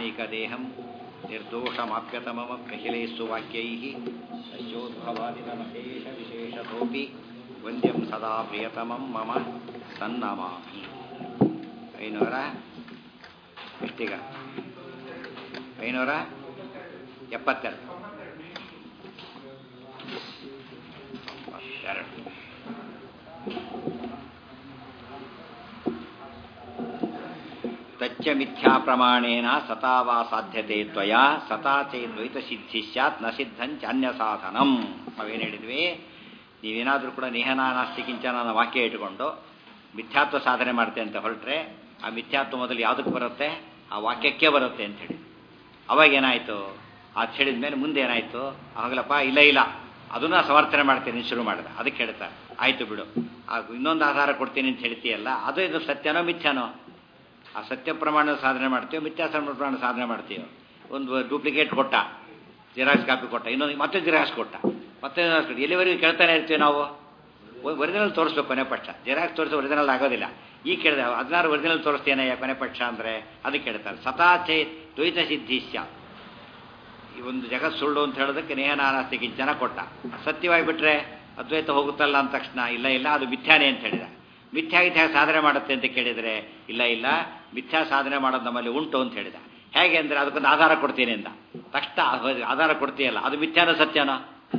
ನಿರ್ಗುಣೈಕದೇಹಂ ನಿರ್ದೋಷಮಾಪ್ಯತಮಮಪ್ಯಖಿಲೇಸ್ಸು ವಾಕ್ಯೈः ಸಜ್ಜೋದ್ಭವಾದಿನಮಶೇಷ ವಿಶೇಷತೋಪಿ ವಂದ್ಯಂ ಸದಾ ಪ್ರಿಯತಮಂ ಮಮ ಸನ್ನಮಾಮಿ ಐನೂರ ಎಷ್ಟೀಗ ಐನೂರ ಎಪ್ಪತ್ತೆರಡು ಎರಡು ತಚ್ಚ ಮಿಥ್ಯಾ ಪ್ರಮಾಣೇನ ಸತಾ ವಾ ಸಾಧ್ಯತೆ ತ್ವಯ ಸತಾ ಚೈದ್ವೈತ ಸಿದ್ಧಿ ಸ್ಯಾತ್ ನ ಸಿದ್ಧಂಚ ಅನ್ಯ ಸಾಧನಂ ನಾವೇನು ಹೇಳಿದ್ವಿ ನೀವೇನಾದರೂ ಕೂಡ ನಿಹನಾನಾಸ್ತಿ ಕಿಂಚನ ಅನ್ನೋ ವಾಕ್ಯ ಇಟ್ಕೊಂಡು ಮಿಥ್ಯಾತ್ವ ಸಾಧನೆ ಮಾಡ್ತೆ ಅಂತ ಹೊರಟ್ರೆ ಆ ಮಿಥ್ಯಾತ್ವ ಮೊದಲು ಯಾವುದಕ್ಕೆ ಬರುತ್ತೆ ಆ ವಾಕ್ಯಕ್ಕೆ ಬರುತ್ತೆ ಅಂತ ಹೇಳಿ ಅವಾಗ ಏನಾಯಿತು ಅದು ಹೇಳಿದ ಮೇಲೆ ಮುಂದೆ ಏನಾಯಿತು ಅವಾಗಲಪ್ಪ ಇಲ್ಲ ಇಲ್ಲ ಅದನ್ನ ಸಮರ್ಥನೆ ಮಾಡ್ತೀನಿ ಶುರು ಮಾಡಿದೆ ಅದಕ್ಕೆ ಹೇಳ್ತಾರೆ ಆಯಿತು ಬಿಡು ಆ ಇನ್ನೊಂದು ಆಧಾರ ಕೊಡ್ತೀನಿ ಅಂತ ಹೇಳ್ತೀಯಲ್ಲ ಅದು ಇದು ಸತ್ಯನೋ ಮಿಥ್ಯಾನೋ ಆ ಸತ್ಯ ಪ್ರಮಾಣದ ಸಾಧನೆ ಮಾಡ್ತೀವೋ ಮಿಥ್ಯಾಸ ಪ್ರಮಾಣ ಸಾಧನೆ ಮಾಡ್ತೀವೋ ಒಂದು ಡೂಪ್ಲಿಕೇಟ್ ಕೊಟ್ಟ ಜಿರಾಕ್ಸ್ ಕಾಪಿ ಕೊಟ್ಟ ಇನ್ನೊಂದು ಮತ್ತೆ ಜಿರಾಕ್ಸ್ ಕೊಟ್ಟ ಮತ್ತೆ ಜಿರಾಕ್ಸ್ ಕೊಟ್ಟ ಎಲ್ಲಿವರೆಗೂ ಕೇಳ್ತಾನೆ ಇರ್ತೀವಿ ನಾವು ಒರಿಜಿನಲ್ ತೋರಿಸ್ಬೇಕು ಕೊನೆ ಪಕ್ಷ ಜೆರಾಕ್ಸ್ ತೋರಿಸಿ ಒರಿಜಿನಲ್ ಆಗೋದಿಲ್ಲ ಈ ಕೇಳಿದೆ ಹದಿನಾರು ಒರಿಜಿನಲ್ ತೋರಿಸ್ತೇನೆ ಕೊನೆ ಪಕ್ಷ ಅಂದರೆ ಅದಕ್ಕೆ ಕೇಳ್ತಾರೆ ಸತಾಚೇ ದ್ವೈತ ಸಿದ್ಧಿಸ್ಯ ಈ ಒಂದು ಜಗತ್ ಸುಳ್ಳು ಅಂತ ಹೇಳೋದಕ್ಕೆ ನೇಹನಾನಾಸ್ತಿ ಕಿಂಚನ ಕೊಟ್ಟ ಸತ್ಯವಾಗಿ ಬಿಟ್ರೆ ಅದ್ವೈತ ಹೋಗುತ್ತಲ್ಲ ಅಂದ ತಕ್ಷಣ ಇಲ್ಲ ಇಲ್ಲ ಅದು ಮಿಥ್ಯಾನೇ ಅಂತ ಹೇಳಿದ ಮಿಥ್ಯಾ ಗಿಥ್ಯಾ ಸಾಧನೆ ಮಾಡುತ್ತೆ ಅಂತ ಕೇಳಿದರೆ ಇಲ್ಲ ಇಲ್ಲ ಮಿಥ್ಯಾ ಸಾಧನೆ ಮಾಡೋದು ನಮ್ಮಲ್ಲಿ ಉಂಟು ಅಂತ ಹೇಳಿದ ಹೇಗೆ ಅಂದರೆ ಅದಕ್ಕೊಂದು ಆಧಾರ ಕೊಡ್ತೀನಿ ಅಂತ ತಕ್ಷಣ ಆಧಾರ ಕೊಡ್ತೀಯಲ್ಲ ಅದು ಮಿಥ್ಯಾನೋ ಸತ್ಯನೋ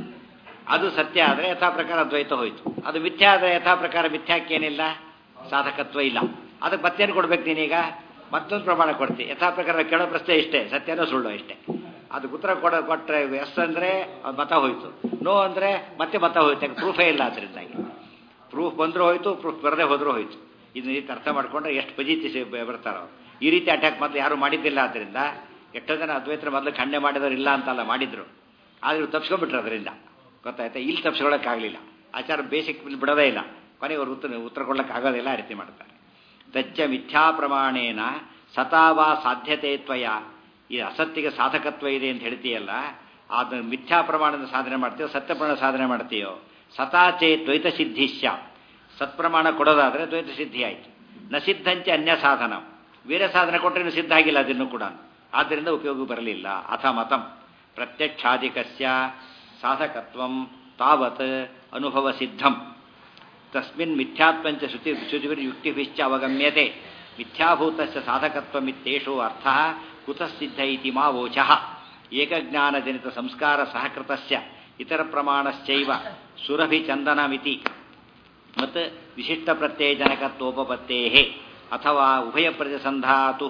ಅದು ಸತ್ಯ ಆದರೆ ಯಥಾ ಪ್ರಕಾರ ದ್ವೈತ ಹೋಯಿತು ಅದು ಮಿಥ್ಯಾ ಆದರೆ ಯಥಾ ಪ್ರಕಾರ ಮಿಥ್ಯಾಕ್ಕೇನಿಲ್ಲ ಸಾಧಕತ್ವ ಇಲ್ಲ ಅದಕ್ಕೆ ಮತ್ತೇನು ಕೊಡ್ಬೇಕು ನೀನೀಗ ಮತ್ತೊಂದು ಪ್ರಮಾಣ ಕೊಡ್ತಿ ಯಥಾ ಪ್ರಕಾರ ಕೇಳೋ ಪ್ರಶ್ನೆ ಇಷ್ಟೇ ಸತ್ಯನೋ ಸುಳ್ಳು ಇಷ್ಟೇ ಅದು ಉತ್ತರ ಕೊಡ ಕೊಟ್ಟರೆ ಎಸ್ ಅಂದರೆ ಅದು ಮತ ಹೋಯ್ತು ನೋ ಅಂದರೆ ಮತ್ತೆ ಮತ ಹೋಯ್ತು ಯಾಕೆ ಪ್ರೂಫೇ ಇಲ್ಲ ಅದರಿಂದಾಗಿ ಪ್ರೂಫ್ ಬಂದರೂ ಹೋಯ್ತು ಪ್ರೂಫ್ ಬರದೇ ಹೋದರೂ ಹೋಯ್ತು ಇದನ್ನ ರೀತಿ ಅರ್ಥ ಮಾಡ್ಕೊಂಡ್ರೆ ಎಷ್ಟು ಪಜಿತಿ ಬರ್ತಾರೋ ಈ ರೀತಿ ಅಟ್ಯಾಕ್ ಮೊದಲು ಯಾರು ಮಾಡಿದ್ದಿಲ್ಲ ಆದ್ದರಿಂದ ಎಷ್ಟೋ ಜನ ಅದ್ವೈತರ ಮೊದಲು ಖಂಡನೆ ಮಾಡಿದವರು ಇಲ್ಲ ಅಂತಲ್ಲ ಮಾಡಿದ್ರು ಆದರೂ ತಪ್ಸ್ಕೊಂಡ್ಬಿಟ್ರು ಅದರಿಂದ ಗೊತ್ತಾಯ್ತಾ ಇಲ್ಲಿ ತಪ್ಸ್ಕೊಳ್ಳೋಕ್ಕಾಗಲಿಲ್ಲ ಆಚಾರ ಬೇಸಿಕ್ ಬಿಡೋದೇ ಇಲ್ಲ ಕೊನೆಗೆ ಅವ್ರು ಉತ್ತರ ಉತ್ತರ ಕೊಡೋಕ್ಕಾಗೋದಿಲ್ಲ ಆ ರೀತಿ ಮಾಡ್ತಾರೆ ತಚ್ಚ ಮಿಥ್ಯಾ ಪ್ರಮಾಣೇನ ಸತಾವಾ ಸಾಧ್ಯತೆ ತ್ವಯ ಈ ಅಸತ್ತಿಗೆ ಸಾಧಕತ್ವ ಇದೆ ಅಂತ ಹೇಳ್ತೀಯಲ್ಲ ಅದು ಮಿಥ್ಯಾ ಪ್ರಮಾಣದ ಸಾಧನೆ ಮಾಡ್ತೀಯೋ ಸತ್ಯ ಪ್ರಮಾಣ ಸಾಧನೆ ಮಾಡ್ತೀಯೋ ಸತಾಚೇ ದ್ವೈತ ಸಿದ್ಧಿಶ್ಯ ಸತ್ಪ್ರಮಾಣ ಕೊಡೋದಾದರೆ ದ್ವೈತ ಸಿದ್ಧಿ ಆಯಿತು ನ ಸಿದ್ಧಂಚ ಅನ್ಯ ಸಾಧನ ಬೇರೆ ಸಾಧನೆ ಕೊಟ್ಟರೆ ಸಿದ್ಧ ಆಗಿಲ್ಲ ಅದನ್ನು ಕೂಡ ಆದ್ದರಿಂದ ಉಪಯೋಗ ಬರಲಿಲ್ಲ ಅಥ ಮತಂ ಪ್ರತ್ಯಕ್ಷಾಧಿಕಸ್ಯ ಸಾಧಕತ್ವಂ ತಾವತ್ ಅನುಭವ ಸಿದ್ಧಂ ತಸ್ಮಿನ್ ಮಿಥ್ಯಾತ್ವಂಚ ಶ್ರುತಿ ಶ್ರುತಿಭಿರ್ಯುಕ್ತಿಭಿಶ್ಚ ಅವಗಮ್ಯತೆ ಮಿಥ್ಯಾಭೂತಸ್ಯ ಸಾಧಕತ್ವಮಿತ್ತೇಷು ಅರ್ಥ ಕುತಃಸಿದ್ಧ ಇತಿ ಮಾ ವೋಚಃ ಏಕಜ್ಞಾನಜನಿತ ಸಂಸ್ಕಾರ ಸಹಕೃತಸ್ಯ ಇತರ ಪ್ರಮಾಣಶ್ಚೈವ ಸುರಭಿಚಂದನಮಿತಿ ಮತ್ತು ವಿಶಿಷ್ಟ ಪ್ರತ್ಯಯಜನಕತ್ವೋಪತ್ತೇ ಅಥವಾ ಉಭಯ ಪ್ರತಿಸಂಧಾತು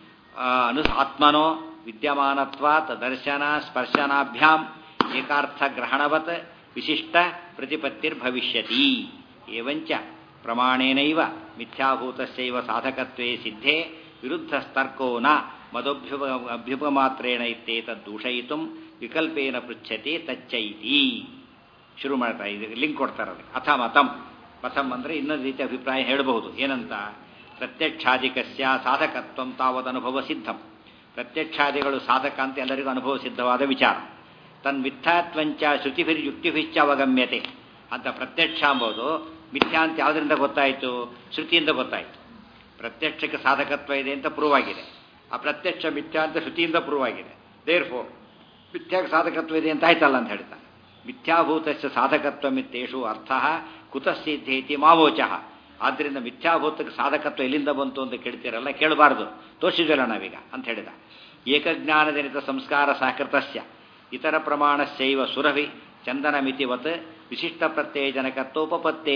ಅನು ಆತ್ಮನೋ ವಿದ್ಯಮಾನತ್ವಾತ್ ದರ್ಶನ ಸ್ಪರ್ಶನಾಭ್ಯಾಂ ಏಕಾರ್ಥಗ್ರಹಣವತ್ ವಿಶಿಷ್ಟ ಪ್ರತಿಪತ್ತಿರ್ಭವಿಷ್ಯತಿ ಏವಂಚ ಪ್ರಮಾಣೇನೈವ ಮಿಥ್ಯಾಭೂತಸ್ಯೈವ ಸಾಧಕತ್ವೇ ಸಿದ್ಧೇ ವಿರುದ್ಧಸ್ತರ್ಕೋ ನ ಮದಭ್ಯುಪ ಅಭ್ಯುಪಮಾತ್ರೇಣ ಇತ್ತೇತದ್ದೂಷಯಿತು ವಿಕಲ್ಪೇನ ಪೃಚ್ಛತೆ ತಚ್ಚೈತಿ ಶುರು ಮಾಡ್ತಾ ಇದು ಲಿಂಕ್ ಕೊಡ್ತಾರೆ ಅದಕ್ಕೆ ಅಥ ಮತಂ ಮತಂ ಅಂದರೆ ಇನ್ನೊಂದು ರೀತಿಯ ಅಭಿಪ್ರಾಯ ಹೇಳಬಹುದು ಏನಂತ ಪ್ರತ್ಯಕ್ಷಾಧಿಕಸ್ಯ ಸಾಧಕತ್ವಂ ತಾವದನುಭವ ಸಿದ್ಧಂ ಪ್ರತ್ಯಕ್ಷಾದಿಗಳು ಸಾಧಕ ಅಂತ ಎಲ್ಲರಿಗೂ ಅನುಭವ ಸಿದ್ಧವಾದ ವಿಚಾರ ತನ್ ಮಿಥ್ಯಾತ್ವಂಚ ಶ್ರುತಿಭಿರ್ ಯುಕ್ತಿಭಿಶ್ಚ ಅವಗಮ್ಯತೆ ಅಂತ ಪ್ರತ್ಯಕ್ಷ ಎಂಬುದು ಮಿಥ್ಯಾ ಅಂತ ಯಾವುದರಿಂದ ಗೊತ್ತಾಯಿತು ಶ್ರುತಿಯಿಂದ ಗೊತ್ತಾಯಿತು ಪ್ರತ್ಯಕ್ಷಕ್ಕೆ ಸಾಧಕತ್ವ ಇದೆ ಅಂತ ಪ್ರೂವ್ ಆಗಿದೆ ಆ ಪ್ರತ್ಯಕ್ಷ ಮಿಥ್ಯಾ ಅಂತ ಶ್ರುತಿಯಿಂದ ಪ್ರೂವ್ ಆಗಿದೆ ದೇರ್ ಫೋರ್ ಮಿಥ್ಯಾಕ್ಕೆ ಸಾಧಕತ್ವ ಇದೆ ಅಂತ ಆಯ್ತಲ್ಲ ಅಂತ ಹೇಳ್ತಾನೆ ಮಿಥ್ಯಾಭೂತಸ್ಯ ಸಾಧಕತ್ವ ಮಿತ್ತೇಷು ಅರ್ಥ ಕುತಃಸಿದ್ಧೇತಿ ಮಾವೋಚಃ ಆದ್ದರಿಂದ ಮಿಥ್ಯಾಭೂತಕ್ಕೆ ಸಾಧಕತ್ವ ಎಲ್ಲಿಂದ ಬಂತು ಅಂತ ಕೇಳ್ತೀರಲ್ಲ ಕೇಳಬಾರ್ದು ತೋರಿಸಿದ್ವಲ್ಲ ನಾವೀಗ ಅಂತ ಹೇಳಿದ ಏಕಜ್ಞಾನಜನಿತ ಸಂಸ್ಕಾರ ಸಹಕೃತಸ್ಯ ಇತರ ಪ್ರಮಾಣಶ್ಚೈವ ಸುರಭಿ ಚಂದನಮಿತಿವತ್ ವಿಶಿಷ್ಟ ಪ್ರತ್ಯಯಜನಕತ್ವೋಪತ್ತೇ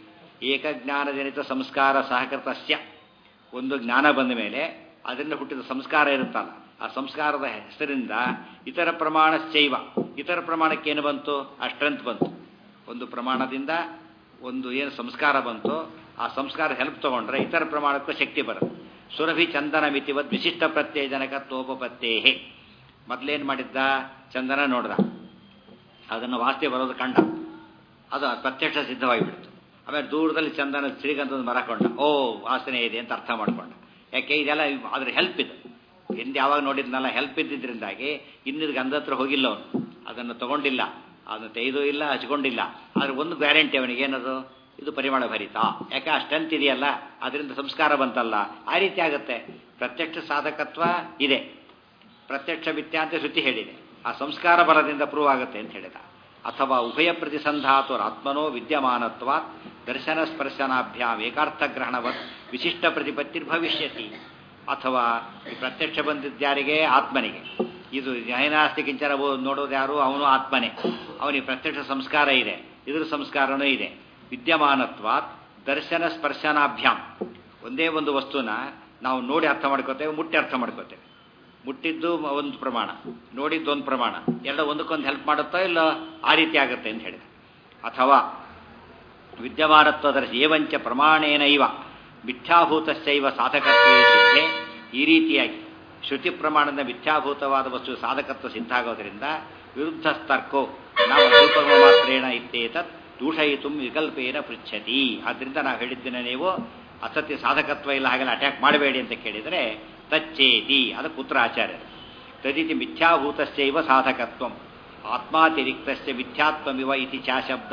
ಏಕಜ್ಞಾನಜನಿತ ಸಂಸ್ಕಾರ ಸಹಕೃತಸ್ಯ ಒಂದು ಜ್ಞಾನ ಬಂದ ಮೇಲೆ ಅದರಿಂದ ಹುಟ್ಟಿದ ಸಂಸ್ಕಾರ ಇರುತ್ತಲ್ಲ ಆ ಸಂಸ್ಕಾರದ ಹೆಸರಿಂದ ಇತರ ಪ್ರಮಾಣಶ್ಚೈವ ಇತರ ಪ್ರಮಾಣಕ್ಕೇನು ಬಂತು ಆ ಸ್ಟ್ರೆಂತ್ ಬಂತು ಒಂದು ಪ್ರಮಾಣದಿಂದ ಒಂದು ಏನು ಸಂಸ್ಕಾರ ಬಂತು ಆ ಸಂಸ್ಕಾರ ಹೆಲ್ಪ್ ತಗೊಂಡ್ರೆ ಇತರ ಪ್ರಮಾಣಕ್ಕೂ ಶಕ್ತಿ ಬರುತ್ತೆ ಸುರಭಿ ಚಂದನ ಮಿತಿವತ್ ವಿಶಿಷ್ಟ ಪ್ರತ್ಯಯಜನಕತ್ವೋಪತ್ತೇ ಮೊದಲೇನು ಮಾಡಿದ್ದ ಚಂದನ ನೋಡ್ದ ಅದನ್ನು ವಾಸ್ತೆ ಬರೋದು ಕಂಡ ಅದು ಪ್ರತ್ಯಕ್ಷ ಸಿದ್ಧವಾಗಿಬಿಡ್ತು ಆಮೇಲೆ ದೂರದಲ್ಲಿ ಚಂದನ ಶ್ರೀಗಂಧದ ಮರ ಕೊಂಡ ಓ ವಾಸನೆ ಇದೆ ಅಂತ ಅರ್ಥ ಮಾಡ್ಕೊಂಡ ಯಾಕೆ ಇದೆಲ್ಲ ಅದ್ರ ಹೆಲ್ಪ್ ಇದು ಹಿಂದೆ ಯಾವಾಗ ನೋಡಿದ್ನಲ್ಲ ಹೆಲ್ಪ್ ಇದ್ದಿದ್ದರಿಂದಾಗಿ ಇನ್ನಿದ್ ಗಂಧ ಹತ್ರ ಹೋಗಿಲ್ಲ ಅವನು ಅದನ್ನು ತಗೊಂಡಿಲ್ಲ ಅದನ್ನು ತೆಗೆದು ಇಲ್ಲ ಹಚ್ಕೊಂಡಿಲ್ಲ ಆದ್ರೆ ಒಂದು ಗ್ಯಾರಂಟಿ ಅವನಿಗೆ ಏನದು ಇದು ಪರಿಮಳ ಭರಿತ ಯಾಕೆ ಆ ಸ್ಟ್ರೆಂತ್ ಇದೆಯಲ್ಲ ಅದರಿಂದ ಸಂಸ್ಕಾರ ಬಂತಲ್ಲ ಆ ರೀತಿ ಆಗುತ್ತೆ ಪ್ರತ್ಯಕ್ಷ ಸಾಧಕತ್ವ ಇದೆ ಪ್ರತ್ಯಕ್ಷ ಮಿಥ್ಯಾ ಅಂತ ಶ್ರುತಿ ಹೇಳಿದೆ ಆ ಸಂಸ್ಕಾರ ಬಲದಿಂದ ಪ್ರೂವ್ ಆಗುತ್ತೆ ಅಂತ ಹೇಳಿದ ಅಥವಾ ಉಭಯ ಪ್ರತಿಸಂಧಾತುರಾತ್ಮನೋ ವಿದ್ಯಮಾನತ್ವಾತ್ ದರ್ಶನ ಸ್ಪರ್ಶನಾಭ್ಯಾಂ ಏಕಾರ್ಥಗ್ರಹಣವತ್ ವಿಶಿಷ್ಟ ಪ್ರತಿಪತ್ತಿರ್ಭವಿಷ್ಯತಿ ಅಥವಾ ಈ ಪ್ರತ್ಯಕ್ಷ ಬಂದಿದ್ದಾರಿಗೆ ಆತ್ಮನಿಗೆ ಇದು ಜೈನಾಸ್ತಿ ಕಿಂಚನ ನೋಡೋದು ಯಾರು ಅವನು ಆತ್ಮನೇ ಅವನಿಗೆ ಪ್ರತ್ಯಕ್ಷ ಸಂಸ್ಕಾರ ಇದೆ ಇದ್ರ ಸಂಸ್ಕಾರನೂ ಇದೆ ವಿದ್ಯಮಾನತ್ವಾತ್ ದರ್ಶನ ಸ್ಪರ್ಶನಾಭ್ಯಾಂ ಒಂದೇ ಒಂದು ವಸ್ತುನ ನಾವು ನೋಡಿ ಅರ್ಥ ಮಾಡ್ಕೋತೇವೆ ಮುಟ್ಟಿ ಅರ್ಥ ಮಾಡ್ಕೋತೇವೆ ಮುಟ್ಟಿದ್ದು ಒಂದು ಪ್ರಮಾಣ ನೋಡಿದ್ದು ಒಂದು ಪ್ರಮಾಣ ಎಲ್ಲ ಒಂದಕ್ಕೊಂದು ಹೆಲ್ಪ್ ಮಾಡುತ್ತೋ ಇಲ್ಲ ಆ ರೀತಿ ಆಗುತ್ತೆ ಅಂತ ಹೇಳಿದೆ ಅಥವಾ ವಿದ್ಯಮಾನತ್ವದರ್ಶಿ ಏವಂಚ ಪ್ರಮಾಣೇನ ಇವ ಮಿಥ್ಯಾಭೂತಶ್ಚೈವ ಸಾಧಕತ್ವೇ ಸಿದ್ಧೆ ಈ ರೀತಿಯಾಗಿ ಶ್ರುತಿ ಪ್ರಮಾಣದ ಮಿಥ್ಯಾಭೂತವಾದ ವಸ್ತು ಸಾಧಕತ್ವ ಸಿದ್ಧ ಆಗೋದ್ರಿಂದ ವಿರುದ್ಧ ತರ್ಕೋ ನಾವು ಅಲ್ಪಮ ಮಾತ್ರೇಣ ಇತ್ತೇತತ್ ದೂಷಯಿತು ವಿಕಲ್ಪೇನ ಪೃಚ್ಛತಿ ಆದ್ದರಿಂದ ನಾವು ಹೇಳಿದ್ದೇನೆ ನೀವು ಅಸತ್ಯ ಸಾಧಕತ್ವ ಇಲ್ಲ ಹಾಗೆಲ್ಲ ಅಟ್ಯಾಕ್ ಮಾಡಬೇಡಿ ಅಂತ ಕೇಳಿದರೆ ತಚ್ಚೇತಿ ಅದಕ್ಕೆ ಉತ್ತರ ಆಚಾರ್ಯರು ತದಿತಿ ಮಿಥ್ಯಾಭೂತಶ್ಚೈವ ಸಾಧಕತ್ವಂ ಆತ್ಮಾತಿರಿಕ್ತಶ್ಚ ಮಿಥ್ಯಾತ್ವಮಿವ ಇತಿ ಚಾಶಬ್ದ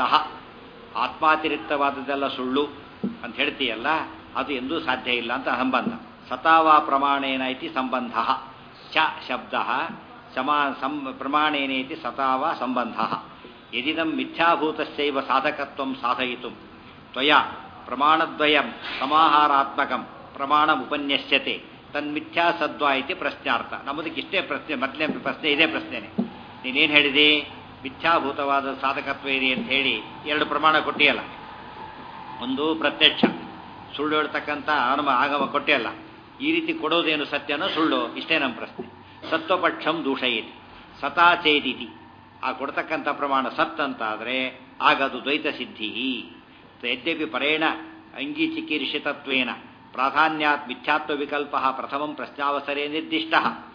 ಆತ್ಮಾತಿರಿಕ್ತವಾದದ್ದೆಲ್ಲ ಸುಳ್ಳು ಅಂತ ಹೇಳ್ತೀಯಲ್ಲ ಅದು ಎಂದೂ ಸಾಧ್ಯ ಇಲ್ಲ ಅಂತ ಸಂಬಂಧ ಸತಾವಾ ಪ್ರಮಾಣೇನ ಇತಿ ಸಂಬಂಧ ಚ ಶಬ್ದ ಸಮಾ ಸಂ ಪ್ರಮಾಣೇನೇತಿ ಸತಾವ ಸಂಬಂಧ ಯದಿದಂ ಮಿಥ್ಯಾಭೂತಶ್ಚೈವ ಸಾಧಕತ್ವಂ ಸಾಧಯಿತು ತ್ವಯಾ ಪ್ರಮಾಣದ್ವಯಂ ಸಮಾಹಾರಾತ್ಮಕಂ ಪ್ರಮಾಣ ಉಪನ್ಯಸ್ಯತೆ ತನ್ಮಿಥ್ಯಾ ಸದ್ವಾ ಇತಿ ಪ್ರಶ್ನಾರ್ಥ ನಮ್ಮದಕ್ಕೆ ಇಷ್ಟೇ ಪ್ರಶ್ನೆ ಮೊದಲನೇ ಪ್ರಶ್ನೆ ಇದೇ ಪ್ರಶ್ನೆನೆ ನೀನೇನು ಹೇಳಿದಿ ಮಿಥ್ಯಾಭೂತವಾದ ಸಾಧಕತ್ವ ಇದೆ ಅಂತ ಹೇಳಿ ಎರಡು ಪ್ರಮಾಣ ಕೊಟ್ಟಿಯಲ್ಲ ಒಂದು ಪ್ರತ್ಯಕ್ಷ ಸುಳ್ಳು ಹೇಳ್ತಕ್ಕಂಥ ಅನುಮ ಆಗಮ ಕೊಟ್ಟಿಯಲ್ಲ ಈ ರೀತಿ ಕೊಡೋದೇನು ಸತ್ಯನೋ ಸುಳ್ಳು ಇಷ್ಟೇ ನಮ್ಮ ಪ್ರಶ್ನೆ ಸತ್ವಪಕ್ಷಂ ದೂಷಯಿತಿ ಸತಾ ಚೇದಿತಿ ಆ ಕೊಡ್ತಕ್ಕಂಥ ಪ್ರಮಾಣ ಸತ್ ಅಂತ ಆದರೆ ಆಗ ಅದು ದ್ವೈತ ಸಿದ್ಧಿ ಯದ್ಯಪಿ ಪರೇಣ ಅಂಗೀಚಿಕೀರ್ಷಿತತ್ವೇನ ಪ್ರಾಧಾನ್ಯಾತ್ ಮಿಥ್ಯಾತ್ವ ವಿಕಲ್ಪ ಪ್ರಥಮಂ ಪ್ರಶ್ನಾವಸರೇ ನಿರ್ದಿಷ್ಟ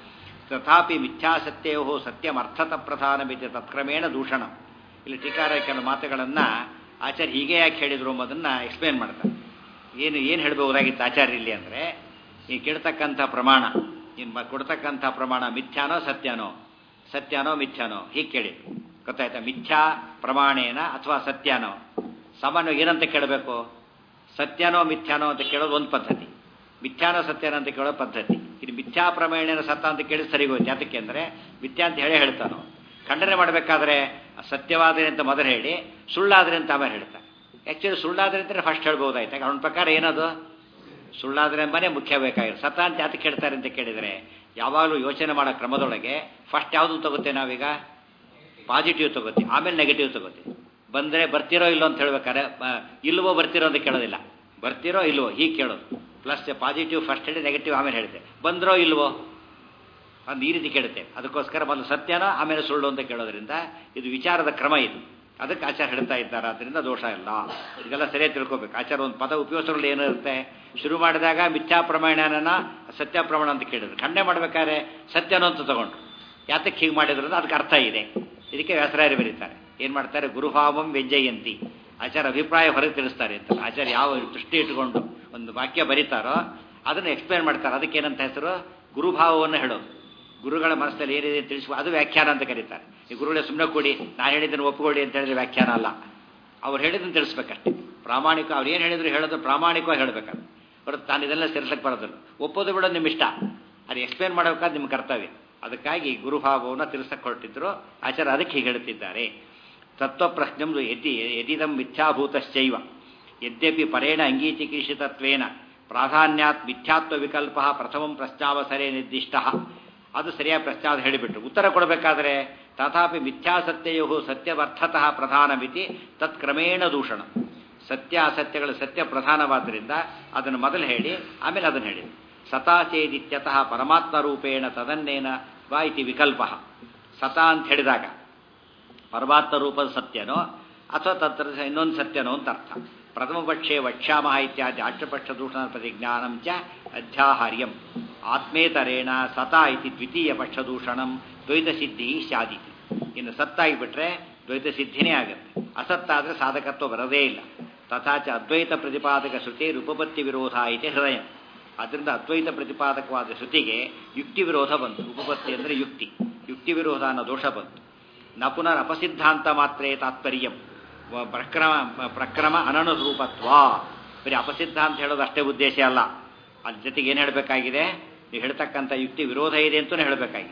ತಥಾಪಿ ಮಿಥ್ಯಾಸತ್ಯೋ ಸತ್ಯಮರ್ಥತ ಪ್ರಧಾನಮಿತಿ ತತ್ಕ್ರಮೇಣ ದೂಷಣ ಇಲ್ಲಿ ಟೀಕಾರ ಕೆಲವು ಮಾತುಗಳನ್ನು ಆಚಾರ್ಯ ಹೀಗೆ ಯಾಕೆ ಹೇಳಿದ್ರು ಎಂಬುದನ್ನು ಎಕ್ಸ್ಪ್ಲೇನ್ ಮಾಡ್ತಾರೆ ಏನು ಏನು ಹೇಳಬಹುದಾಗಿತ್ತು ಆಚಾರ್ಯ ಇಲ್ಲಿ ಅಂದರೆ ಈ ಕೇಳ್ತಕ್ಕಂಥ ಪ್ರಮಾಣ ನೀನು ಕೊಡ್ತಕ್ಕಂಥ ಪ್ರಮಾಣ ಮಿಥ್ಯಾನೋ ಸತ್ಯನೋ ಸತ್ಯನೋ ಮಿಥ್ಯಾನೋ ಹೀಗೆ ಕೇಳಿದ್ರು ಗೊತ್ತಾಯ್ತಾ ಮಿಥ್ಯಾ ಪ್ರಮಾಣೇನ ಅಥವಾ ಸತ್ಯನೋ ಸಾಮಾನ್ಯವಾಗಿ ಏನಂತ ಕೇಳಬೇಕು ಸತ್ಯನೋ ಮಿಥ್ಯಾನೋ ಅಂತ ಕೇಳೋದು ಒಂದು ಪದ್ಧತಿ ಮಿಥ್ಯಾನೋ ಸತ್ಯನೋ ಅಂತ ಕೇಳೋ ಪದ್ಧತಿ ಇದು ಮಿಥ್ಯಾ ಪ್ರಮಾಣೇನ ಸತ್ತ ಅಂತ ಕೇಳಿ ಸರಿ ಹೋಯ್ತು ಯಾತಕ್ಕೆ ಅಂದರೆ ಮಿಥ್ಯಾ ಅಂತ ಹೇಳೇ ಹೇಳ್ತಾನೋ ಖಂಡನೆ ಮಾಡಬೇಕಾದ್ರೆ ಸತ್ಯವಾದ್ರೆ ಅಂತ ಮೊದಲು ಹೇಳಿ ಸುಳ್ಳಾದ್ರೆ ಅಂತ ಆಮೇಲೆ ಹೇಳ್ತಾರೆ ಆ್ಯಕ್ಚುಲಿ ಸುಳ್ಳಾದ್ರೆ ಅಂತ ಫಸ್ಟ್ ಹೇಳ್ಬೋದಾಯ್ತು ಅವನ ಪ್ರಕಾರ ಏನದು ಸುಳ್ಳಾದ್ರೆ ಮನೆ ಮುಖ್ಯ ಬೇಕಾಗಿರೋ ಸತ ಅಂತ ಯಾತಕ್ಕೆ ಕೇಳ್ತಾರೆ ಅಂತ ಕೇಳಿದರೆ ಯಾವಾಗಲೂ ಯೋಚನೆ ಮಾಡೋ ಕ್ರಮದೊಳಗೆ ಫಸ್ಟ್ ಯಾವುದು ತಗೋತೇವೆ ನಾವೀಗ ಪಾಸಿಟಿವ್ ತಗೋತೀವಿ ಆಮೇಲೆ ನೆಗೆಟಿವ್ ತಗೋತೀವಿ ಬಂದರೆ ಬರ್ತಿರೋ ಇಲ್ಲೋ ಅಂತ ಹೇಳ್ಬೇಕಾದ್ರೆ ಇಲ್ವೋ ಬರ್ತಿರೋ ಅಂತ ಕೇಳೋದಿಲ್ಲ ಬರ್ತಿರೋ ಇಲ್ವೋ ಹೀಗೆ ಕೇಳೋದು ಪ್ಲಸ್ ಪಾಸಿಟಿವ್ ಫಸ್ಟ್ ಹೇಳಿ ನೆಗೆಟಿವ್ ಆಮೇಲೆ ಹೇಳುತ್ತೆ ಬಂದ್ರೋ ಇಲ್ವೋ ಅದು ಈ ರೀತಿ ಕೇಳುತ್ತೆ ಅದಕ್ಕೋಸ್ಕರ ಮೊದಲು ಸತ್ಯನ ಆಮೇಲೆ ಸುಳ್ಳು ಅಂತ ಕೇಳೋದ್ರಿಂದ ಇದು ವಿಚಾರದ ಕ್ರಮ ಇದು ಅದಕ್ಕೆ ಆಚಾರ ಹೇಳ್ತಾ ಇದ್ದಾರೆ ಅದರಿಂದ ದೋಷ ಇಲ್ಲ ಇದೆಲ್ಲ ಸರಿಯಾಗಿ ತಿಳ್ಕೊಬೇಕು ಆಚಾರ ಒಂದು ಪದ ಉಪಯೋಗಿಸೋದ್ರಲ್ಲಿ ಏನಿರುತ್ತೆ ಶುರು ಮಾಡಿದಾಗ ಮಿಥ್ಯಾ ಪ್ರಮಾಣನ ಸತ್ಯ ಪ್ರಮಾಣ ಅಂತ ಕೇಳಿದ್ರು ಖಂಡನೆ ಮಾಡಬೇಕಾದ್ರೆ ಸತ್ಯನೋ ಅಂತ ತಗೊಂಡ್ರು ಯಾತಕ್ಕೆ ಹೀಗೆ ಮಾಡಿದ್ರು ಅಂದ್ರೆ ಅದಕ್ಕೆ ಅರ್ಥ ಇದೆ ಇದಕ್ಕೆ ವ್ಯಾಸರಾಯರು ಬರೀತಾರೆ ಏನು ಮಾಡ್ತಾರೆ ಗುರುಭಾವಂ ವ್ಯಂಜಯಂತಿ ಆಚಾರ ಅಭಿಪ್ರಾಯ ಹೊರಗೆ ತಿಳಿಸ್ತಾರೆ ಅಂತ ಆಚಾರ ಯಾವ ದೃಷ್ಟಿ ಇಟ್ಕೊಂಡು ಒಂದು ವಾಕ್ಯ ಬರೀತಾರೋ ಅದನ್ನು ಎಕ್ಸ್ಪ್ಲೇನ್ ಮಾಡ್ತಾರೆ ಅದಕ್ಕೆ ಏನಂತ ಹೆಸರು ಗುರುಭಾವವನ್ನು ಹೇಳೋದು ಗುರುಗಳ ಮನಸ್ಸಲ್ಲಿ ಏನಿದೆ ತಿಳಿಸುವ ಅದು ವ್ಯಾಖ್ಯಾನ ಅಂತ ಕರೀತಾರೆ ಈ ಗುರುಗಳೇ ಸುಮ್ಮನೆ ಕೊಡಿ ನಾನು ಹೇಳಿದ್ದನ್ನು ಒಪ್ಪಿಕೊಳ್ಳಿ ಅಂತ ಹೇಳಿದ್ರೆ ವ್ಯಾಖ್ಯಾನ ಅಲ್ಲ ಅವ್ರು ಹೇಳಿದ್ದನ್ನು ತಿಳಿಸ್ಬೇಕಷ್ಟೇ ಪ್ರಾಮಾಣಿಕ ಅವ್ರು ಏನು ಹೇಳಿದ್ರು ಹೇಳೋದು ಪ್ರಾಮಾಣಿಕವಾಗಿ ಹೇಳಬೇಕಾದ್ರೆ ಹೊರತು ತಾನು ಇದೆಲ್ಲ ಸೇರಿಸಕ್ಕೆ ಬರೋದಿಲ್ಲ ಒಪ್ಪೋದು ಬಿಡೋದು ನಿಮ್ಮ ಇಷ್ಟ ಅದು ಎಕ್ಸ್ಪ್ಲೇನ್ ಮಾಡಬೇಕಾದ್ರೆ ನಿಮ್ಮ ಕರ್ತವ್ಯ ಅದಕ್ಕಾಗಿ ಗುರುಭಾವವನ್ನು ತಿಳಿಸಕ್ಕೆ ಹೊರಟಿದ್ರು ಆಚಾರ ಅದಕ್ಕೆ ಹೀಗೆ ಹೇಳುತ್ತಿದ್ದಾರೆ ತತ್ವಪ್ರಶ್ನಂ ಯತಿ ಯದಿದಂ ಮಿಥ್ಯಾಭೂತಶ್ಚೈವ ಯದ್ಯಪಿ ಪರೇಣ ಅಂಗೀಚಿಕೀಷಿತತ್ವೇನ ಪ್ರಾಧಾನ್ಯಾತ್ ಮಿಥ್ಯಾತ್ವ ವಿಕಲ್ಪ ಪ್ರಥಮಂ ಪ್ರಶ್ನಾವಸರೇ ನಿರ್ದಿಷ್ಟ ಅದು ಸರಿಯಾದ ಪ್ರಶ್ನಾದ ಹೇಳಿಬಿಟ್ರು ಉತ್ತರ ಕೊಡಬೇಕಾದ್ರೆ ತಥಾಪಿ ಮಿಥ್ಯಾಸತ್ಯಯೋ ಸತ್ಯವರ್ಥತಃ ಪ್ರಧಾನಮಿತಿ ತತ್ಕ್ರಮೇಣ ದೂಷಣ ಸತ್ಯ ಅಸತ್ಯಗಳು ಸತ್ಯ ಪ್ರಧಾನವಾದ್ದರಿಂದ ಅದನ್ನು ಮೊದಲು ಹೇಳಿ ಆಮೇಲೆ ಅದನ್ನು ಹೇಳಿ ಸತಾಚೇದಿತ್ಯತಃ ಪರಮಾತ್ಮ ರೂಪೇಣ ತದನ್ನೇನ ವಾ ಇತಿ ವಿಕಲ್ಪ ಸತ ಅಂತ ಹೇಳಿದಾಗ ಪರಮಾತ್ಮ ರೂಪದ ಸತ್ಯನೋ ಅಥವಾ ತತ್ರ ಇನ್ನೊಂದು ಸತ್ಯನೋ ಅಂತ ಅರ್ಥ ಪ್ರಥಮ ಪಕ್ಷೇ ವಕ್ಷ್ಯಾಮಹ ಇತ್ಯಾದಿ ಆಟ್ಯಪಕ್ಷ ದೂಷಣ ಪ್ರತಿಜ್ಞಾನಂ ಚ ಅಧ್ಯಾಹಾರ್ಯಂ ಆತ್ಮೇತರೇಣ ಸತ ಇತಿ ದ್ವಿತೀಯ ಪಕ್ಷದೂಷಣಂ ದ್ವೈತ ಸಿದ್ಧಿ ಸ್ಯಾದಿತಿ ಇನ್ನು ಸತ್ತಾಗಿಬಿಟ್ರೆ ದ್ವೈತ ಸಿದ್ಧಿನೇ ಆಗುತ್ತೆ ಅಸತ್ತಾದರೆ ಸಾಧಕತ್ವ ಬರದೇ ಇಲ್ಲ ತಥಾಚ ಅದ್ವೈತ ಪ್ರತಿಪಾದಕ ಶ್ರುತಿ ಉಪಪತ್ತಿ ವಿರೋಧ ಐತೆ ಹೃದಯ ಅದರಿಂದ ಅದ್ವೈತ ಪ್ರತಿಪಾದಕವಾದ ಶ್ರುತಿಗೆ ಯುಕ್ತಿ ವಿರೋಧ ಬಂತು ಉಪಪತ್ತಿ ಅಂದರೆ ಯುಕ್ತಿ ಯುಕ್ತಿ ವಿರೋಧ ಅನ್ನೋ ದೋಷ ಬಂತು ನ ಪುನರ್ ಅಪಸಿದ್ಧಾಂತ ಮಾತ್ರೇ ತಾತ್ಪರ್ಯಂ ಪ್ರಕ್ರಮ ಪ್ರಕ್ರಮ ಅನನುರೂಪತ್ವ ಬರೀ ಅಪಸಿದ್ಧ ಅಂತ ಹೇಳೋದು ಅಷ್ಟೇ ಉದ್ದೇಶ ಅಲ್ಲ ಅದ್ರ ಜೊತೆಗೆ ಏನು ಹೇಳಬೇಕಾಗಿದೆ ನೀವು ಹೇಳ್ತಕ್ಕಂಥ ಯುಕ್ತಿ ವಿರೋಧ ಇದೆ ಅಂತಲೂ ಹೇಳಬೇಕಾಗಿದೆ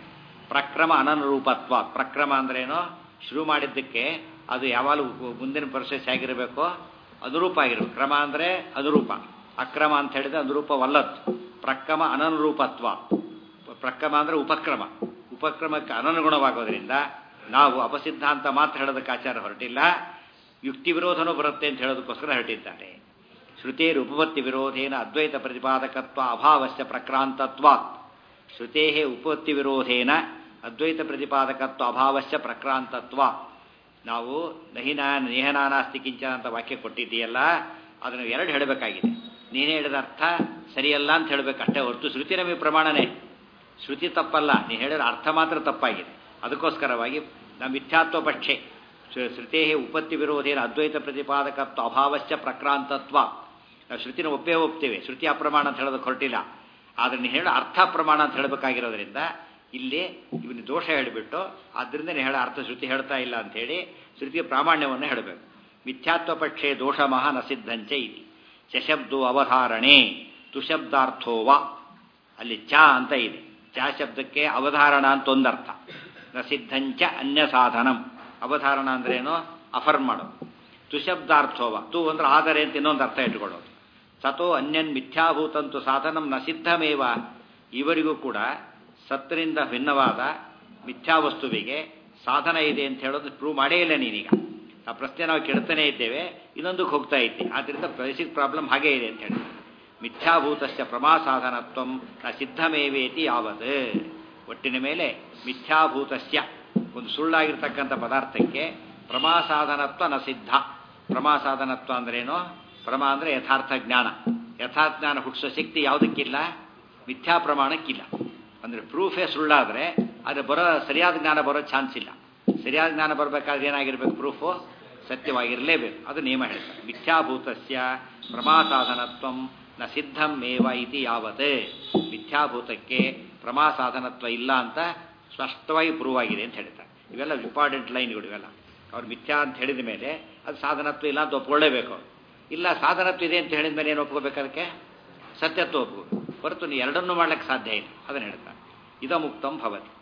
ಪ್ರಕ್ರಮ ಅನನುರೂಪತ್ವ ಪ್ರಕ್ರಮ ಅಂದ್ರೇನು ಶುರು ಮಾಡಿದ್ದಕ್ಕೆ ಅದು ಯಾವಾಗಲೂ ಮುಂದಿನ ಪ್ರೊಸೆಸ್ ಆಗಿರಬೇಕು ಅನುರೂಪ ಆಗಿರಬೇಕು ಕ್ರಮ ಅಂದರೆ ಅನುರೂಪ ಅಕ್ರಮ ಅಂತ ಹೇಳಿದ್ರೆ ಅನುರೂಪವಲ್ಲದ್ದು ಪ್ರಕ್ರಮ ಅನನುರೂಪತ್ವ ಪ್ರಕ್ರಮ ಅಂದರೆ ಉಪಕ್ರಮ ಉಪಕ್ರಮಕ್ಕೆ ಅನನುಗುಣವಾಗೋದ್ರಿಂದ ನಾವು ಅಪಸಿದ್ಧಾಂತ ಮಾತ್ರ ಹೇಳೋದಕ್ಕೆ ಆಚಾರ ಹೊರಟಿಲ್ಲ ಯುಕ್ತಿ ವಿರೋಧನೂ ಬರುತ್ತೆ ಅಂತ ಹೇಳೋದಕ್ಕೋಸ್ಕರ ಹೊರಟಿದ್ದಾರೆ ಶ್ರುತೇರ್ ಉಪಪತ್ತಿ ವಿರೋಧೇನ ಅದ್ವೈತ ಪ್ರತಿಪಾದಕತ್ವ ಅಭಾವಸ್ಯ ಪ್ರಕ್ರಾಂತತ್ವಾತ್ ಶ್ರುತೇ ಉಪಪತ್ತಿ ವಿರೋಧೇನ ಅದ್ವೈತ ಪ್ರತಿಪಾದಕತ್ವ ಅಭಾವಸ್ಯ ಪ್ರಕ್ರಾಂತತ್ವ ನಾವು ನಹಿನಾ ನೇಹನಾನಾಸ್ತಿ ಕಿಂಚನ ಅಂತ ವಾಕ್ಯ ಕೊಟ್ಟಿದ್ದೀಯಲ್ಲ ಅದನ್ನು ಎರಡು ಹೇಳಬೇಕಾಗಿದೆ ನೀನೇ ಹೇಳಿದ ಅರ್ಥ ಸರಿಯಲ್ಲ ಅಂತ ಹೇಳಬೇಕು ಅಷ್ಟೇ ಹೊರತು ಶ್ರುತಿ ನಮಗೆ ಪ್ರಮಾಣನೇ ಶ್ರುತಿ ತಪ್ಪಲ್ಲ ನೀನು ಹೇಳಿದ ಅರ್ಥ ಮಾತ್ರ ತಪ್ಪಾಗಿದೆ ಅದಕ್ಕೋಸ್ಕರವಾಗಿ ನಮ್ಮ ಮಿಥ್ಯಾತ್ವ ಪಕ್ಷೆ ಶ್ರುತೇ ಉಪತ್ತಿ ವಿರೋಧೇನ ಅದ್ವೈತ ಪ್ರತಿಪಾದಕತ್ವ ಅಭಾವಶ್ಚ ಪ್ರಕ್ರಾಂತತ್ವ ನಾವು ಶ್ರುತಿನ ಒಪ್ಪೇ ಒಪ್ತೇವೆ ಶ್ರುತಿ ಅಪ್ರಮಾಣ ಅಂತ ಹೇಳೋದಕ್ಕೆ ಹೊರಟಿಲ್ಲ ಆದರೆ ನೀನು ಹೇಳೋ ಅರ್ಥ ಪ್ರಮಾಣ ಅಂತ ಹೇಳಬೇಕಾಗಿರೋದ್ರಿಂದ ಇಲ್ಲಿ ಇವನು ದೋಷ ಹೇಳಿಬಿಟ್ಟು ಆದ್ದರಿಂದ ನೀನು ಹೇಳೋ ಅರ್ಥ ಶ್ರುತಿ ಹೇಳ್ತಾ ಇಲ್ಲ ಅಂತ ಹೇಳಿ ಶ್ರುತಿಯ ಪ್ರಾಮಾಣ್ಯವನ್ನು ಹೇಳಬೇಕು ಮಿಥ್ಯಾತ್ವ ಪಕ್ಷೆ ದೋಷಮಃ ನ ಸಿದ್ಧಂಚ ಇತಿ ಚಶಬ್ದೋ ಅವಧಾರಣೆ ತುಶಬ್ದಾರ್ಥೋವ ಅಲ್ಲಿ ಚ ಅಂತ ಇದೆ ಚ ಶಬ್ದಕ್ಕೆ ಅವಧಾರಣ ಅಂತ ಒಂದರ್ಥ ನ ಸಿದ್ಧಂಚ ಅನ್ಯ ಸಾಧನಂ ಅವಧಾರಣ ಅಂದ್ರೇನು ಅಫರ್ ಮಾಡೋದು ತುಶಬ್ದಾರ್ಥೋವ ತು ಅಂದ್ರೆ ಆದರೆ ಅಂತ ಇನ್ನೊಂದು ಅರ್ಥ ಇಟ್ಕೊಳ್ಳೋದು ಸತೋ ಅನ್ಯನ್ ಮಿಥ್ಯಾಭೂತಂತು ಸಾಧನಂ ನ ಸಿದ್ಧಮೇವ ಇವರಿಗೂ ಕೂಡ ಸತ್ತರಿಂದ ಭಿನ್ನವಾದ ಮಿಥ್ಯಾವಸ್ತುವಿಗೆ ಸಾಧನ ಇದೆ ಅಂತ ಹೇಳೋದು ಪ್ರೂವ್ ಮಾಡೇ ಇಲ್ಲ ನೀನೀಗ ಆ ಪ್ರಶ್ನೆ ನಾವು ಕೆಡ್ತಾನೆ ಇದ್ದೇವೆ ಇನ್ನೊಂದಕ್ಕೆ ಹೋಗ್ತಾ ಇದ್ದೆ ಆದ್ದರಿಂದ ಬೇಸಿಕ್ ಪ್ರಾಬ್ಲಮ್ ಹಾಗೇ ಇದೆ ಅಂತ ಹೇಳಿ ಮಿಥ್ಯಾಭೂತಸ್ಯ ಪ್ರಮಾ ಸಾಧನತ್ವ ನ ಸಿದ್ಧಮೇವೇತಿ ಯಾವತ್ ಒಟ್ಟಿನ ಮೇಲೆ ಮಿಥ್ಯಾಭೂತಸ್ಯ ಒಂದು ಸುಳ್ಳಾಗಿರ್ತಕ್ಕಂಥ ಪದಾರ್ಥಕ್ಕೆ ಪ್ರಮಾ ಸಾಧನತ್ವ ನ ಸಿದ್ಧ ಪ್ರಮಾ ಸಾಧನತ್ವ ಅಂದ್ರೇನು ಪ್ರಮಾ ಅಂದರೆ ಯಥಾರ್ಥ ಜ್ಞಾನ ಯಥಾರ್ಥ ಜ್ಞಾನ ಹುಟ್ಟಿಸೋ ಶಕ್ತಿ ಯಾವುದಕ್ಕಿಲ್ಲ ಮಿಥ್ಯಾ ಪ್ರಮಾಣಕ್ಕಿಲ್ಲ ಅಂದರೆ ಪ್ರೂಫೇ ಸುಳ್ಳಾದರೆ ಅದು ಬರೋ ಸರಿಯಾದ ಜ್ಞಾನ ಬರೋ ಚಾನ್ಸ್ ಇಲ್ಲ ಸರಿಯಾದ ಜ್ಞಾನ ಬರಬೇಕಾದ್ರೆ ಏನಾಗಿರ್ಬೇಕು ಪ್ರೂಫು ಸತ್ಯವಾಗಿರಲೇಬೇಕು ಅದು ನಿಯಮ ಹೇಳ್ತಾರೆ ಮಿಥ್ಯಾಭೂತಸ್ಯ ಪ್ರಮಾಸಾಧನತ್ವ ನ ಸಿದ್ಧಂ ಮೇವ ಇತಿ ಯಾವತ್ ಮಿಥ್ಯಾಭೂತಕ್ಕೆ ಪ್ರಮಾಸಾಧನತ್ವ ಇಲ್ಲ ಅಂತ ಸ್ಪಷ್ಟವಾಗಿ ಪ್ರೂವ್ ಆಗಿದೆ ಅಂತ ಹೇಳ್ತಾರೆ ಇವೆಲ್ಲ ಇಂಪಾರ್ಟೆಂಟ್ ಲೈನ್ಗಳು ಇವೆಲ್ಲ ಅವ್ರು ಮಿಥ್ಯಾ ಅಂತ ಹೇಳಿದ ಮೇಲೆ ಅದು ಸಾಧನತ್ವ ಇಲ್ಲ ಅಂತ ಒಪ್ಕೊಳ್ಳೇಬೇಕು ಇಲ್ಲ ಸಾಧನತ್ವ ಇದೆ ಅಂತ ಹೇಳಿದ ಮೇಲೆ ಏನು ಒಪ್ಕೋಬೇಕು ಅದಕ್ಕೆ ಸತ್ಯತ್ವ ಒಪ್ಕೋಬೇಕು ಹೊರತು ನೀವು ಎರಡನ್ನೂ ಮಾಡ್ಲಿಕ್ಕೆ ಸಾಧ್ಯ ಇಲ್ಲ ಅದನ್ನು ಹೇಳ್ತಾರೆ ಇದ ಮುಕ್ತಂ ಭವತಿ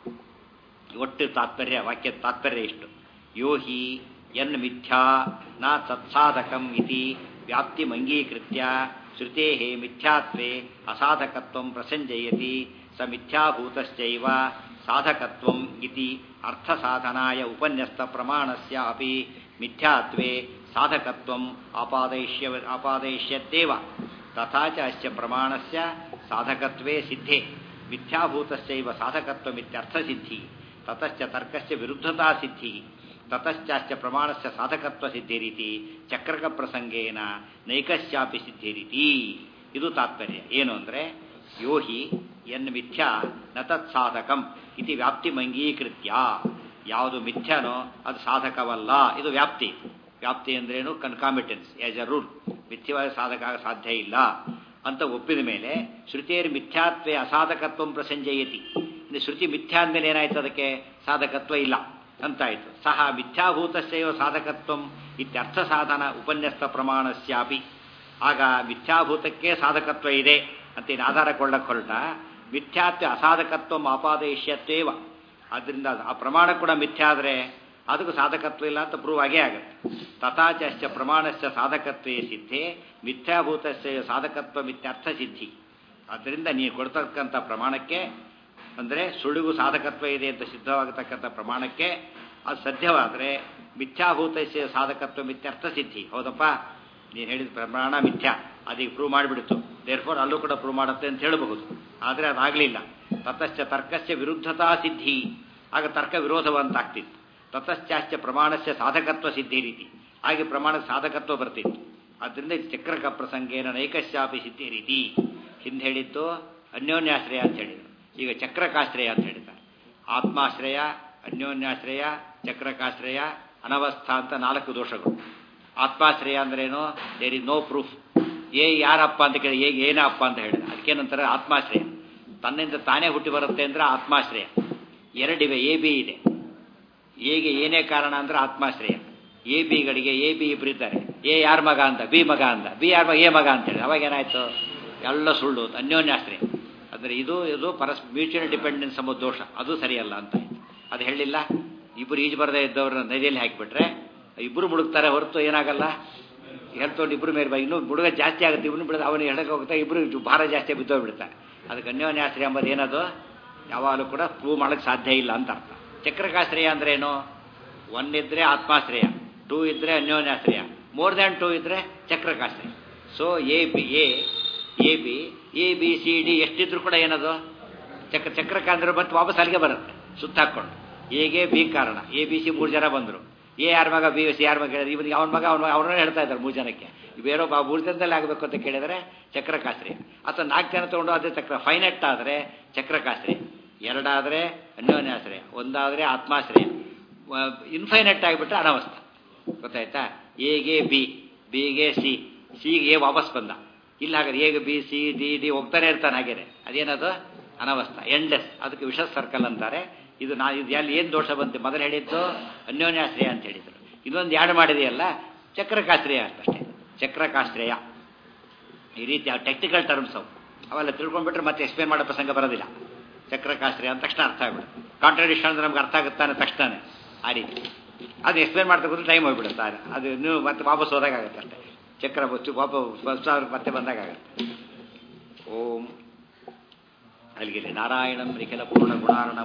ಒಟ್ಟು ತಾತ್ಪರ್ಯ ವಾಕ್ಯ ತಾತ್ಪರ್ಯ ಇಷ್ಟು ಯೋ ಹಿ ಎನ್ ಮಿಥ್ಯಾ ನ ತತ್ಸಾಧಕಂ ಇತಿ ವ್ಯಾಪ್ತಿಮಂಗೀಕೃತ್ಯ ಶ್ರುತೇ ಮಿಥ್ಯಾತ್ವೇ ಅಸಾಧಕತ್ವ ಪ್ರಸಂಜಯತಿ ಸ ಮಿಥ್ಯಾಭೂತಶ್ಚೈವ ಸಾಧಕತ್ವಂ ಇತಿ ಅರ್ಥಸಾಧನಾಯ ಉಪನ್ಯಸ್ತ ಪ್ರಮಾಣಸ್ಯ ಅಪಿ ಮಿಥ್ಯಾತ್ವೇ ಸಾಧಕತ್ವಂ ಆಪಾದಯಿಷ್ಯ ಆಪಾದಯಿಷ್ಯತ್ತೇವ ತಥಾ ಚ ಅಸ್ಯ ಪ್ರಮಾಣಸ್ಯ ಸಾಧಕತ್ವೇ ಸಿದ್ಧೇ ಮಿಥ್ಯಾಭೂತಸ್ಯೈವ ಸಾಧಕತ್ವಮಿತ್ಯರ್ಥಸಿದ್ಧಿ ತತಶ್ಚ ತರ್ಕಸ್ಯ ವಿರುದ್ಧತಾ ಸಿದ್ಧಿ ತತಶ್ಚಾಶ್ಚ ಪ್ರಮಾಣಸ್ಯ ಸಾಧಕತ್ವ ಸಿದ್ಧಿರಿತಿ ಚಕ್ರಕ ಪ್ರಸಂಗೇನ ನೈಕಸ್ಯಾಪಿ ಸಿದ್ಧಿರಿತಿ ಇದು ತಾತ್ಪರ್ಯ ಏನು ಅಂದರೆ ಯೋ ಹಿ ಎನ್ ಮಿಥ್ಯಾ ನ ತತ್ ಸಾಧಕಂ ಇತಿ ವ್ಯಾಪ್ತಿಮಂಗೀಕೃತ್ಯ ಯಾವುದು ಮಿಥ್ಯಾನೋ ಅದು ಸಾಧಕವಲ್ಲ ಇದು ವ್ಯಾಪ್ತಿ ವ್ಯಾಪ್ತಿ ಅಂದ್ರೇನು ಕನ್ಕಾಮಿಟೆನ್ಸ್ ಆಸ್ ಎ ರೂಲ್ ಮಿಥ್ಯವಾದ ಸಾಧಕ ಆಗ ಸಾಧ್ಯ ಇಲ್ಲ ಅಂತ ಒಪ್ಪಿದ ಮೇಲೆ ಶ್ರುತಿಯರು ಮಿಥ್ಯಾತ್ವೇ ಅಸಾಧಕತ್ವ ಪ್ರಸಂಜಯತಿ ಇನ್ನು ಶ್ರುತಿ ಮಿಥ್ಯಾ ಅಂದಮೇಲೆ ಏನಾಯ್ತು ಅದಕ್ಕೆ ಸಾಧಕತ್ವ ಇಲ್ಲ ಅಂತಾಯ್ತು ಸಹ ಮಿಥ್ಯಾಭೂತಸ್ಯವ ಸಾಧಕತ್ವ ಇತ್ಯರ್ಥ ಸಾಧನ ಉಪನ್ಯಸ್ತ ಪ್ರಮಾಣಸ್ಯಾಪಿ ಆಗ ಮಿಥ್ಯಾಭೂತಕ್ಕೆ ಸಾಧಕತ್ವ ಇದೆ ಅಂತ ಏನು ಆಧಾರ ಕೊಳ್ಳಕ್ಕೆ ಹೊರಟ ಮಿಥ್ಯಾತ್ವ ಅಸಾಧಕತ್ವ ಆಪಾದಯಿಷ್ಯತ್ವೇವ ಆದ್ದರಿಂದ ಆ ಪ್ರಮಾಣ ಕೂಡ ಮಿಥ್ಯಾ ಆದರೆ ಅದಕ್ಕೂ ಸಾಧಕತ್ವ ಇಲ್ಲ ಅಂತ ಪ್ರೂವ್ ಆಗೇ ಆಗುತ್ತೆ ತಥಾಚಶ್ಚ ಪ್ರಮಾಣಸ್ಯ ಸಾಧಕತ್ವೇ ಸಿದ್ಧೇ ಮಿಥ್ಯಾಭೂತಸ್ಯ ಸಾಧಕತ್ವ ಮಿಥ್ಯರ್ಥ ಸಿದ್ಧಿ ಆದ್ದರಿಂದ ನೀವು ಕೊಡ್ತಕ್ಕಂಥ ಪ್ರಮಾಣಕ್ಕೆ ಅಂದರೆ ಸುಳಿಗೂ ಸಾಧಕತ್ವ ಇದೆ ಅಂತ ಸಿದ್ಧವಾಗತಕ್ಕಂಥ ಪ್ರಮಾಣಕ್ಕೆ ಅದು ಸದ್ಯವಾದರೆ ಮಿಥ್ಯಾಭೂತಸ್ಯ ಸಾಧಕತ್ವ ಮಿಥ್ಯರ್ಥ ಸಿದ್ಧಿ ಹೌದಪ್ಪ ನೀನು ಹೇಳಿದ ಪ್ರಮಾಣ ಮಿಥ್ಯಾ ಅದೀಗ ಪ್ರೂವ್ ಮಾಡಿಬಿಡ್ತು ದೇರ್ಫೋರ್ ಅಲ್ಲೂ ಕೂಡ ಪ್ರೂವ್ ಮಾಡುತ್ತೆ ಅಂತ ಹೇಳಬಹುದು ಆದರೆ ಅದಾಗಲಿಲ್ಲ ತತಶ್ಚ ತರ್ಕಸ್ಯ ವಿರುದ್ಧತಾ ಸಿದ್ಧಿ ಆಗ ತರ್ಕ ವಿರೋಧವಂತಾಗ್ತಿತ್ತು ತತಶ್ಚಾಶ್ಚ ಪ್ರಮಾಣಸ್ಯ ಸಾಧಕತ್ವ ಸಿದ್ಧಿ ರೀತಿ ಹಾಗೆ ಪ್ರಮಾಣದ ಸಾಧಕತ್ವ ಬರ್ತಿತ್ತು ಆದ್ದರಿಂದ ಚಕ್ರಕ ಪ್ರಸಂಗೇನ ನೈಕಶ್ಯಾಪಿ ಸಿದ್ಧಿ ರೀತಿ ಹಿಂದೆ ಹೇಳಿದ್ದು ಅನ್ಯೋನ್ಯಾಶ್ರಯ ಅಂತ ಹೇಳಿದರು ಈಗ ಚಕ್ರಕಾಶ್ರಯ ಅಂತ ಹೇಳಿದ್ದಾರೆ ಆತ್ಮಾಶ್ರಯ ಅನ್ಯೋನ್ಯಾಶ್ರಯ ಚಕ್ರಕಾಶ್ರಯ ಅನವಸ್ಥಾ ಅಂತ ನಾಲ್ಕು ದೋಷಗಳು ಆತ್ಮಾಶ್ರಯ ಅಂದ್ರೇನು ದೇರ್ ಇಸ್ ನೋ ಪ್ರೂಫ್ ಏ ಯಾರಪ್ಪ ಅಂತ ಕೇಳಿ ಹೇಗೆ ಏನಪ್ಪ ಅಂತ ಹೇಳಿದ ಅದಕ್ಕೇನಂತಾರೆ ಆತ್ಮಾಶ್ರಯ ತನ್ನಿಂದ ತಾನೇ ಹುಟ್ಟಿ ಬರುತ್ತೆ ಅಂದ್ರೆ ಆತ್ಮಾಶ್ರಯ ಎರಡಿವೆ ಎ ಬಿ ಇದೆ ಎಗೆ ಏನೇ ಕಾರಣ ಅಂದ್ರೆ ಆತ್ಮಾಶ್ರಯ ಎ ಬಿಗಳಿಗೆ ಎ ಬಿ ಇಬ್ರು ಇದ್ದಾರೆ ಎ ಯಾರ ಮಗ ಅಂತ ಬಿ ಮಗ ಅಂತ ಬಿ ಯಾರ ಮಗ ಎ ಮಗ ಅಂತ ಹೇಳಿ ಅವಾಗ ಏನಾಯ್ತು ಎಲ್ಲ ಸುಳ್ಳು ಅನ್ಯೋನ್ಯಾಶ್ರಯ ಅಂದರೆ ಇದು ಇದು ಪರಸ್ ಮ್ಯೂಚುವಲ್ ಡಿಪೆಂಡೆನ್ಸ್ ಎಂಬ ದೋಷ ಅದು ಸರಿಯಲ್ಲ ಅಂತ ಅದು ಹೇಳಿಲ್ಲ ಇಬ್ಬರು ಈಜು ಬರದೇ ಇದ್ದವ್ರನ್ನ ನದಿಯಲ್ಲಿ ಹಾಕಿಬಿಟ್ರೆ ಇಬ್ಬರು ಮುಳುಗ್ತಾರೆ ಹೊರತು ಏನಾಗಲ್ಲ ಹೇಳ್ಕೊಂಡು ಇಬ್ಬರು ಮೇಲೆ ಬಾ- ಇನ್ನೂ ಬುಡುಗ ಜಾಸ್ತಿ ಆಗುತ್ತೆ ಇಬ್ಬರು ಬಿಡೋದು ಅವನು ಹೇಳಕ್ಕೆ ಹೋಗ್ತಾ ಇಬ್ಬರು ಭಾರ ಜಾಸ್ತಿ ಬಿದ್ದೋಗ್ಬಿಡ್ತಾರೆ ಅದಕ್ಕೆ ಅನ್ಯೋನ್ಯಾಶ್ರಯ ಎಂಬುದು ಏನದು ಯಾವಾಗಲೂ ಕೂಡ ಪ್ರೂವ್ ಮಾಡೋಕ್ಕೆ ಸಾಧ್ಯ ಇಲ್ಲ ಅಂತ ಅರ್ಥ ಚಕ್ರಕಾಶ್ರಯ ಅಂದ್ರೆ ಏನು ಒನ್ ಇದ್ರೆ ಆತ್ಮಾಶ್ರಯ ಟೂ ಇದ್ರೆ ಅನ್ಯೋನ್ಯಾಶ್ರಯ ಮೋರ್ ದ್ಯಾನ್ ಟೂ ಇದ್ರೆ ಚಕ್ರಕಾಶ್ರಯ so A B A A B A B C D ಎಷ್ಟಿದ್ರು ಕೂಡ ಏನದು ಚಕ್ರ ಚಕ್ರಕಾಂದ್ರ ಮತ್ತೆ ವಾಪಸ್ ಅಲ್ಲಿಗೆ ಬರುತ್ತೆ ಸುತ್ತ ಹಾಕ್ಕೊಂಡು ಎಗೆ ಬಿ ಕಾರಣ ಎ ಬಿ ಸಿ ಮೂರು ಜನ ಬಂದರು ಎ ಯಾರ ಮಗ ಬಿ ಸಿ ಯಾರ ಮಗ ಹೇಳಿದ್ರೆ ಇವನಿಗೆ ಅವನ ಮಗ ಅವನ ಅವ್ರನ್ನೇ ಹೇಳ್ತಾ ಇದ್ದಾರೆ ಮೂರು ಜನಕ್ಕೆ ಬೇರೆ ಒಬ್ಬ ಮೂರು ಜನದಲ್ಲಿ ಆಗಬೇಕು ಅಂತ ಕೇಳಿದರೆ ಚಕ್ರಕಾಶ್ರಯ ಅಥವಾ ನಾಲ್ಕು ಜನ ತೊಗೊಂಡು ಅದೇ ಚಕ್ರ ಫೈನೆಟ್ ಆದರೆ ಚಕ್ರಕಾಶ್ರಯ ಎರಡಾದರೆ ಅನ್ಯೋನ್ಯಾಶ್ರಯ ಒಂದಾದರೆ ಆತ್ಮಾಶ್ರಯ ಇನ್ಫೈನೆಟ್ ಆಗಿಬಿಟ್ರೆ ಅನವಸ್ಥ ಗೊತ್ತಾಯ್ತಾ ಎಗೆ ಬಿ ಬಿಗೆ ಸಿ ಸಿಗೆ ಎ ವಾಪಸ್ ಬಂದ ಇಲ್ಲ ಹಾಗಾದ್ರೆ ಎಗೆ ಬಿ ಸಿ ಡಿ ಡಿ ಹೋಗ್ತಾನೆ ಇರ್ತಾನೆ ಹಾಗೇನೆ ಅದೇನದು ಅನವಸ್ಥ ಎಂಡ್ಲೆಸ್ ಅದಕ್ಕೆ ವಿಷ ಸರ್ಕಲ್ ಅಂತಾರೆ ಇದು ನಾ ಇದು ಎಲ್ಲಿ ಏನು ದೋಷ ಬಂತು ಮೊದಲು ಹೇಳಿದ್ದು ಅನ್ಯೋನ್ಯಾಶ್ರಯ ಅಂತ ಹೇಳಿದರು ಇನ್ನೊಂದು ಯಾಡ್ ಮಾಡಿದೆಯಲ್ಲ ಚಕ್ರಕಾಶ್ರಯ ಅಷ್ಟೇ ಚಕ್ರಕಾಶ್ರಯ ಈ ರೀತಿ ಟೆಕ್ನಿಕಲ್ ಟರ್ಮ್ಸ್ ಅವು ಅವೆಲ್ಲ ತಿಳ್ಕೊಂಡ್ಬಿಟ್ರೆ ಮತ್ತೆ ಎಕ್ಸ್ಪ್ಲೇನ್ ಮಾಡೋ ಪ್ರಸಂಗ ಬರೋದಿಲ್ಲ ಚಕ್ರಕಾಶ್ರಯ ಅಂತ ತಕ್ಷಣ ಅರ್ಥ ಆಗ್ಬಿಡುತ್ತೆ ಕಾಂಟ್ರಡಿಕ್ಷನ್ ಅಂದ್ರೆ ನಮ್ಗೆ ಅರ್ಥ ಆಗುತ್ತಾನೆ ತಕ್ಷಣನೇ ಆ ರೀತಿ ಅದು ಎಕ್ಸ್ಪ್ಲೇನ್ ಮಾಡ್ತಾ ಕೂತ್ರೆ ಟೈಮ್ ಹೋಗ್ಬಿಡುತ್ತೆ ಅದು ಅದು ನೀವು ಮತ್ತೆ ವಾಪಸ್ ಹೋದಾಗತ್ತೆ ಅಷ್ಟೇ ಚಕ್ರ ಬಸ್ಸು ವಾಪಸ್ ಮತ್ತೆ ಬಂದಾಗತ್ತೆ ಓಂ ಅಲ್ಲಿಗೆ ನಾರಾಯಣಂ ನಿಖಿಲ ಪೂರ್ಣ ಗುಣಾರ್ಣ